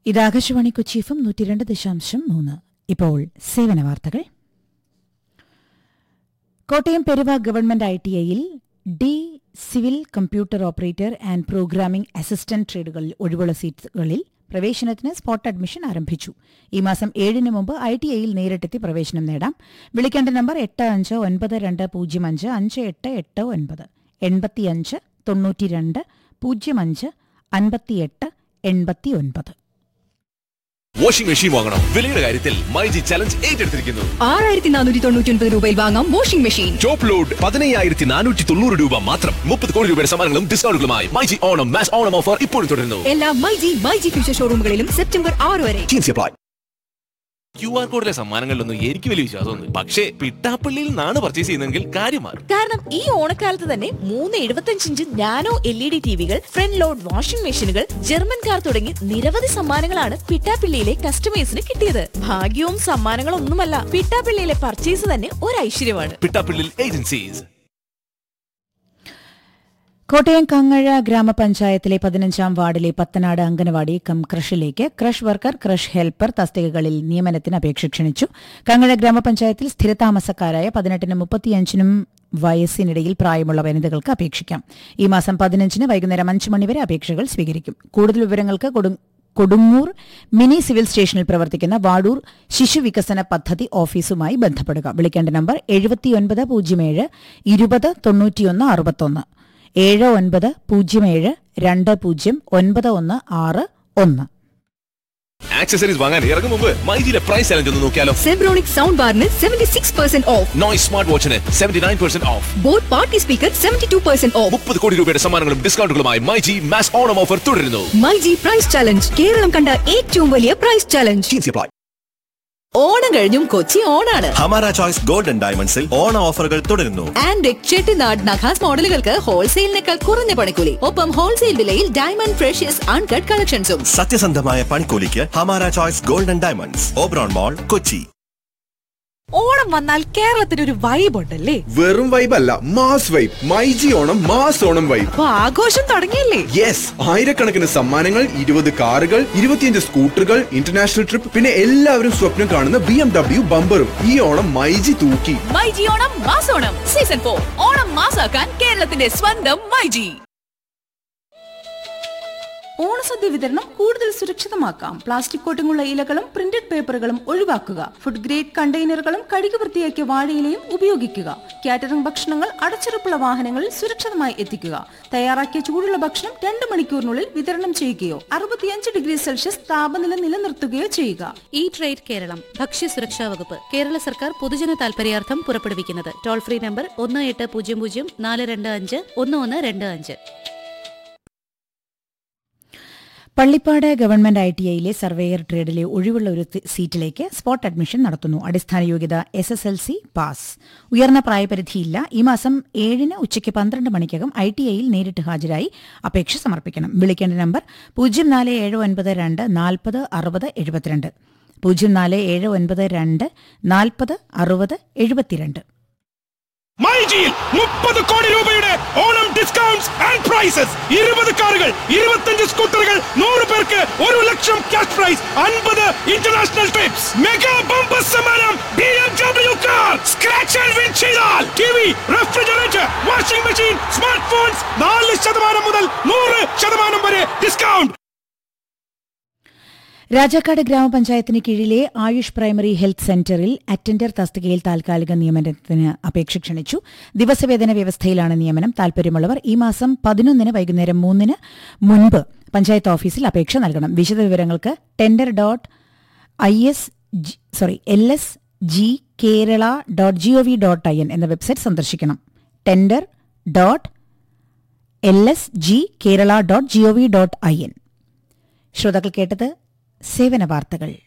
ഇത് Akashvani Kochi F M നൂറ്റി രണ്ട് ദശാംശം മൂന്ന് ഇപ്പോൾ സേവന വാർത്തകൾ Kottayam Peruva government I T ഐയിൽ D civil computer operator and programming assistant ട്രേഡുകളിൽ ഒഴിവുള്ള സീറ്റുകളിൽ പ്രവേശനത്തിന് സ്പോട്ട് അഡ്മിഷൻ ആരംഭിച്ചു ഈ മാസം ഏഴിന് മുമ്പ് ഐ ടി ഐയിൽ നേരിട്ടെത്തി പ്രവേശനം നേടാം വിളിക്കേണ്ട നമ്പർ എട്ട് അഞ്ച് ഒൻപത് രണ്ട് പൂജ്യം അഞ്ച് അഞ്ച് എട്ട് എട്ട് ഒൻപത് എൺപത്തിയഞ്ച് തൊണ്ണൂറ്റിരണ്ട് പൂജ്യം അഞ്ച് അൻപത്തിയെട്ട് എൺപത്തി ഒൻപത് വാഷിംഗ് മെഷീൻ വാങ്ങണം വിലയുടെ കാര്യത്തിൽ മൈജി ചലഞ്ച് ഏറ്റെടുത്തിരിക്കുന്നു ആറായിരത്തി നാനൂറ്റി തൊണ്ണൂറ്റി ഒൻപത് രൂപയിൽ വാങ്ങാം വാഷിംഗ് മെഷീൻ ടോപ്പ് ലോഡ് പതിനയ്യായിരത്തി നാനൂറ്റി തൊണ്ണൂറ് രൂപ മാത്രം മുപ്പത് കോടി രൂപയുടെ സമ്മാനങ്ങളും ഡിസ്കൗണ്ടുകളുമായി മൈജി ഓണം മാസ് ഓണം ഓഫർ ഇപ്പോഴും തുടരുന്നു എല്ലാ മൈജി മൈജി ഫ്യൂച്ചർ ഷോറൂമുകളിലും സെപ്റ്റംബർ ആറ് വരെ Teams apply. ക്യു ആർ കോഡിലെ സമ്മാനങ്ങളിലൊന്നും എനിക്ക് വലിയ വിശ്വാസമൊന്നും പക്ഷേ പിട്ടാപ്പള്ളിയിൽ നിന്നാണ് പർച്ചേസ് ചെയ്യുന്നതെങ്കിൽ കാര്യം മാറും കാരണം ഈ ഓണക്കാലത്ത് തന്നെ മൂന്ന് എഴുപത്തഞ്ച് inch nano L E D ടിവികൾ ഫ്രണ്ട് ലോഡ് വാഷിംഗ് മെഷീനുകൾ ജർമ്മൻ കാർ തുടങ്ങി നിരവധി സമ്മാനങ്ങളാണ് പിട്ടാപ്പിള്ളിയിലെ കസ്റ്റമേഴ്സിന് കിട്ടിയത് ഭാഗ്യവും സമ്മാനങ്ങളും ഒന്നുമല്ല പിട്ടാപ്പിള്ളിയിലെ പർച്ചേസ് തന്നെ ഒരു ഐശ്വര്യമാണ് പിട്ടാപ്പള്ളിയിൽ ഏജൻസീസ് കോട്ടയം കങ്ങഴ ഗ്രാമപഞ്ചായത്തിലെ പതിനഞ്ചാം വാർഡിലെ പത്തനാട് അംഗനവാടി കം ക്രഷിലേക്ക് ക്രഷ് വർക്കർ ക്രഷ് ഹെൽപ്പർ തസ്തികകളിൽ നിയമനത്തിന് അപേക്ഷ ക്ഷണിച്ചു കങ്ങഴ ഗ്രാമപഞ്ചായത്തിൽ സ്ഥിരതാമസക്കാരായ പതിനെട്ടിനും മുപ്പത്തിയഞ്ചിനും വയസ്സിനിടയിൽ പ്രായമുള്ള വനിതകൾക്ക് അപേക്ഷിക്കാം ഈ മാസം പതിനഞ്ചിന് വൈകുന്നേരം അഞ്ച് മണിവരെ അപേക്ഷകൾ സ്വീകരിക്കും കൂടുതൽ വിവരങ്ങൾക്ക് കൊടു- കൊടുങ്ങൂർ മിനി സിവിൽ സ്റ്റേഷനിൽ പ്രവർത്തിക്കുന്ന വാടൂർ ശിശു വികസന പദ്ധതി ഓഫീസുമായി ബന്ധപ്പെടുക വിളിക്കേണ്ട നമ്പർ എഴുപത്തിയൊൻപത് പൂജ്യം ഏഴ് ഇരുപത് തൊണ്ണൂറ്റിയൊന്ന് അറുപത്തൊന്ന് ഏഴ് ഒൻപത് പൂജ്യം ഏഴ് രണ്ട് പൂജ്യം ഒൻപത് ഒന്ന് ആറ് ഒന്ന് ആക്സസറീസ് വാങ്ങാൻ ഇറങ്ങും മുമ്പ് മൈജിയിലെ പ്രൈസ് ചലഞ്ച് ഒന്ന് നോക്കിയാലോ സെബ്രോണിക് സൗണ്ട് ബാറിന് seventy six percent off noise smart വാച്ചിന് seventy nine percent off boat party speaker seventy two percent off മുപ്പത് കോടി രൂപയുടെ സമ്മാനങ്ങളും ഡിസ്കൗണ്ടുകളുമായി മൈജി മാസ് ഓണം ഓഫർ തുടരുന്നു മൈജി പ്രൈസ് ചലഞ്ച് കേരളം കണ്ട ഏറ്റവും വലിയ price challenge Teams apply. Onam കഴിഞ്ഞും കൊച്ചി ഓണാണ് ഹമാര ചോയ്സ് ഗോൾഡൻ ഡയമണ്ട്സിൽ ഓണ ഓഫറുകൾ തുടരുന്നു ആൻഡ് ചെട്ടിനാട് നഖാസ് മോഡലുകൾക്ക് ഹോൾസെയിലിനേക്കാൾ കുറഞ്ഞ പണിക്കൂലി ഒപ്പം ഹോൾസെയിൽ വിലയിൽ ഡയമണ്ട് ഫ്രഷ്യസ് അൺകട്ട് കളക്ഷൻസും സത്യസന്ധമായ പണിക്കൂലിക്ക് Hamara choice golden diamonds Oberon mall Kochi Onam വന്നാൽ കേരളത്തിന് ഒരു വൈബ് ഉണ്ടല്ലേ വെറും വൈബ് അല്ല mass vibe myG Onam mass Onam vibe അപ്പൊ ആഘോഷം തുടങ്ങിയല്ലേ യെസ് ആയിരക്കണക്കിന് സമ്മാനങ്ങൾ ഇരുപത് കാറുകൾ ഇരുപത്തിയഞ്ച് സ്കൂട്ടറുകൾ ഇന്റർനാഷണൽ ട്രിപ്പ് പിന്നെ എല്ലാവരും സ്വപ്നം കാണുന്ന ബി എം ഡബ്ല്യു ബമ്പറും ഈ ഓണം മൈജി തൂക്കി മൈജി ഓണം മാസോണം സീസൺ ഫോർ ഓണം മാസാക്കാൻ കേരളത്തിന്റെ സ്വന്തം മൈജി ഓണസദ്യ വിതരണം കൂടുതൽ സുരക്ഷിതമാക്കാം പ്ലാസ്റ്റിക് കോട്ടിങ്ങുള്ള ഇലകളും പ്രിന്റഡ് പേപ്പറുകളും ഒഴിവാക്കുക ഫുഡ് ഗ്രേഡ് കണ്ടെയ്നറുകളും കഴുകി വൃത്തിയാക്കിയ വാഴയിലയും ഉപയോഗിക്കുക കാറ്ററിംഗ് ഭക്ഷണങ്ങൾ അടച്ചുറപ്പുള്ള വാഹനങ്ങളിൽ സുരക്ഷിതമായി എത്തിക്കുക തയ്യാറാക്കിയ ചൂടുള്ള ഭക്ഷണം രണ്ട് മണിക്കൂറിനുള്ളിൽ വിതരണം ചെയ്യുകയോ അറുപത്തിയഞ്ച് ഡിഗ്രി സെൽഷ്യസ് താപനില നിലനിർത്തുകയോ ചെയ്യുക ഈ ട്രേഡ് കേരളം ഭക്ഷ്യസുരക്ഷാ വകുപ്പ് കേരള സർക്കാർ പൊതുജന താൽപര്യാർത്ഥം പുറപ്പെടുവിക്കുന്നത് ടോൾ ഫ്രീ നമ്പർ ഒന്ന് എട്ട് പൂജ്യം പൂജ്യം നാല് രണ്ട് അഞ്ച് ഒന്ന് ഒന്ന് രണ്ട് അഞ്ച് പള്ളിപ്പാട് ഗവൺമെന്റ് ഐ ടി ഐയിലെ സർവേയർ ട്രേഡിലെ ഒഴിവുള്ള ഒരു തി- സീറ്റിലേക്ക് സ്പോട്ട് അഡ്മിഷൻ നടത്തുന്നു അടിസ്ഥാന യോഗ്യത S S L C pass ഉയർന്ന പ്രായപരിധിയില്ല ഈ മാസം ഏഴിന് ഉച്ചയ്ക്ക് പന്ത്രണ്ട് മണിക്കകം ഐ ടി ഐയിൽ നേരിട്ട് ഹാജരായി അപേക്ഷ സമർപ്പിക്കണം വിളിക്കേണ്ട നമ്പർ പൂജ്യം നാല് ഏഴ് ഒൻപത് രണ്ട് നാൽപ്പത് അറുപത് എഴുപത്തിരണ്ട് പൂജ്യം നാല് ഏഴ് ഒൻപത് രണ്ട് നാൽപ്പത് അറുപത് എഴുപത്തിരണ്ട് മൈജിയിൽ മുപ്പത് കോടി രൂപയുടെ ഓണം ഡിസ്കൗണ്ട്സ് ആൻഡ് പ്രൈസസ് ഇരുപത് കാറുകൾ ഇരുപത്തഞ്ച് സ്കൂട്ടറുകൾ നൂറ് പേർക്ക് ഒരു ലക്ഷം ക്യാഷ് പ്രൈസ് അൻപത് ഇന്റർനാഷണൽ ട്രിപ്സ് മെഗാ ബമ്പർ സമ്മാനം B M W car scratch and win ചെയ്താൽ T V refrigerator washing machine smart phones നാല് ശതമാനം മുതൽ നൂറ് ശതമാനം വരെ ഡിസ്കൗണ്ട് രാജാക്കാട് ഗ്രാമപഞ്ചായത്തിന് കീഴിലെ ആയുഷ് പ്രൈമറി ഹെൽത്ത് സെന്ററിൽ അറ്റൻഡർ തസ്തികയിൽ താൽക്കാലിക നിയമനത്തിന് അപേക്ഷ ക്ഷണിച്ചു ദിവസവേതന വ്യവസ്ഥയിലാണ് നിയമനം താൽപര്യമുള്ളവർ ഈ മാസം പതിനൊന്നിന് വൈകുന്നേരം മൂന്നിന് മുൻപ് പഞ്ചായത്ത് ഓഫീസിൽ അപേക്ഷ നൽകണം വിശദവിവരങ്ങൾക്ക് tender dot I S sorry L S G Kerala dot G O V dot I N എന്ന വെബ്സൈറ്റ് സന്ദർശിക്കണം tender dot L S G Kerala dot G O V dot I N ശ്രോതാക്കൾ കേട്ടത് സേവന വാർത്തകൾ